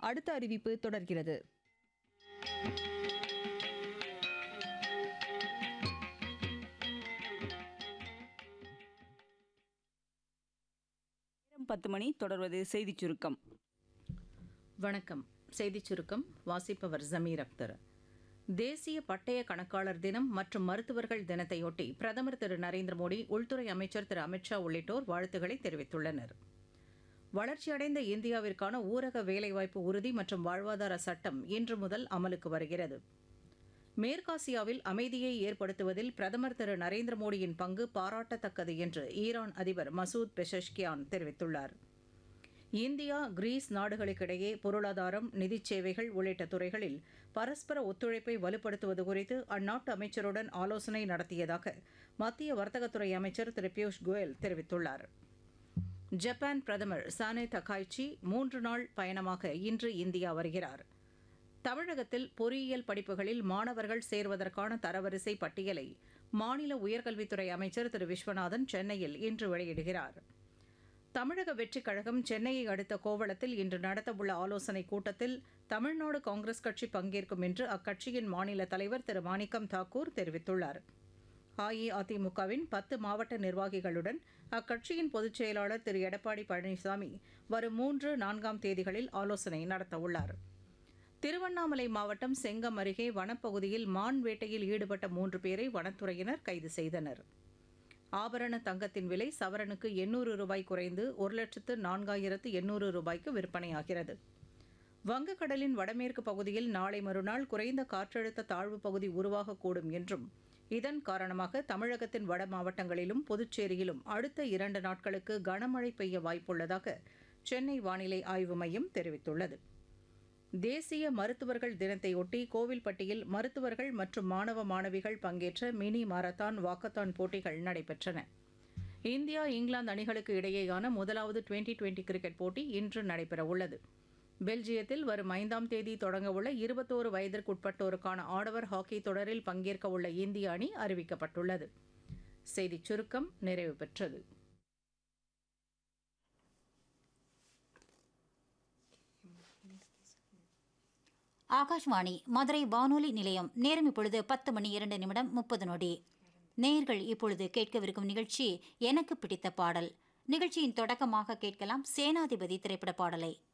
அடுத்த அறிவிப்பு தொடர்கிறது நேரம் பத்து மணி தொடர்வது செய்திச் சுருக்கம் வணக்கம் செய்திச் சுருக்கம் வாசிப்பவர் ஜமீர் அக்தர் தேசிய பட்டய கணக்காளர் தினம் மற்றும் மருத்துவர்கள் தினத்தையொட்டி பிரதமர் திரு நரேந்திர மோடி உள்துறை அமைச்சர் திரு அமித்ஷா உள்ளிட்டோர் வாழ்த்துக்களை தெரிவித்துள்ளனர் வளர்ச்சியடைந்த இந்தியாவிற்கான ஊரக வேலைவாய்ப்பு உறுதி மற்றும் வாழ்வாதார சட்டம் இன்று முதல் அமலுக்கு வருகிறது மேற்காசியாவில் அமைதியை ஏற்படுத்துவதில் பிரதமர் திரு நரேந்திர மோடியின் பங்கு பாராட்டத்தக்கது என்று ஈரான் அதிபர் மசூத் பெஷஷ்கியான் தெரிவித்துள்ளார் இந்தியா கிரீஸ் நாடுகளுக்கிடையே பொருளாதாரம் நிதிச் சேவைகள் உள்ளிட்ட துறைகளில் பரஸ்பர ஒத்துழைப்பை வலுப்படுத்துவது குறித்து அந்நாட்டு அமைச்சருடன் ஆலோசனை நடத்தியதாக மத்திய வர்த்தகத்துறை அமைச்சர் திரு பியூஷ் கோயல் தெரிவித்துள்ளார் ஜப்பான் பிரதமர் சானே தகாய்ச்சி மூன்று நாள் பயணமாக இன்று இந்தியா வருகிறார் தமிழகத்தில் பொறியியல் படிப்புகளில் மாணவர்கள் சேர்வதற்கான தரவரிசை பட்டியலை மாநில உயர்கல்வித்துறை அமைச்சர் திரு விஸ்வநாதன் சென்னையில் இன்று வெளியிடுகிறார் தமிழக வெற்றிக் கழகம் சென்னையை அடுத்த கோவளத்தில் இன்று நடத்தவுள்ள ஆலோசனைக் கூட்டத்தில் தமிழ்நாடு காங்கிரஸ் கட்சி பங்கேற்கும் என்று அக்கட்சியின் மாநில தலைவர் திரு மாணிக்கம் தாக்கூர் தெரிவித்துள்ளார் அஇஅதிமுகவின் பத்து மாவட்ட நிர்வாகிகளுடன் அக்கட்சியின் பொதுச் செயலாளர் திரு எடப்பாடி பழனிசாமி வரும் மூன்று நான்காம் தேதிகளில் ஆலோசனை நடத்தவுள்ளார் திருவண்ணாமலை மாவட்டம் செங்கம் அருகே வனப்பகுதியில் மான் வேட்டையில் ஈடுபட்ட மூன்று பேரை வனத்துறையினர் கைது செய்தனர் ஆபரண தங்கத்தின் விலை சவரனுக்கு எண்ணூறு ரூபாய் குறைந்து ஒரு லட்சத்து நான்காயிரத்து எண்ணூறு ரூபாய்க்கு விற்பனையாகிறது வங்கக்கடலின் வடமேற்கு பகுதியில் நாளை மறுநாள் குறைந்த காற்றழுத்த தாழ்வு பகுதி உருவாகக்கூடும் என்றும் இதன் காரணமாக தமிழகத்தின் வட மாவட்டங்களிலும் புதுச்சேரியிலும் அடுத்த இரண்டு நாட்களுக்கு கனமழை பெய்ய வாய்ப்புள்ளதாக சென்னை வானிலை ஆய்வு மையம் தெரிவித்துள்ளது தேசிய மருத்துவர்கள் தினத்தையொட்டி கோவில்பட்டியில் மருத்துவர்கள் மற்றும் மாணவ மாணவிகள் பங்கேற்ற மினி மாரத்தான் வாக்கத்தான் போட்டிகள் நடைபெற்றன இந்தியா இங்கிலாந்து அணிகளுக்கு இடையேயான முதலாவது டுவெண்டி டுவெண்டி கிரிக்கெட் போட்டி இன்று நடைபெறவுள்ளது பெல்ஜியத்தில் வரும் ஐந்தாம் தேதி தொடங்கவுள்ள இருபத்தோரு வயதிற்குட்பட்டோருக்கான ஆடவர் ஹாக்கி தொடரில் பங்கேற்கவுள்ள இந்திய அணி அறிவிக்கப்பட்டுள்ளது செய்திச் சுருக்கம் நிறைவு பெற்றது ஆகாஷ்வாணி மதுரை வானொலி நிலையம் நேரம் இப்பொழுது பத்து மணி இரண்டு நிமிடம் முப்பது நொடி நேயர்கள் இப்பொழுது கேட்கவிருக்கும் நிகழ்ச்சி எனக்கு பிடித்த பாடல் நிகழ்ச்சியின் தொடக்கமாக கேட்கலாம் சேனாதிபதி திரைப்பட பாடலை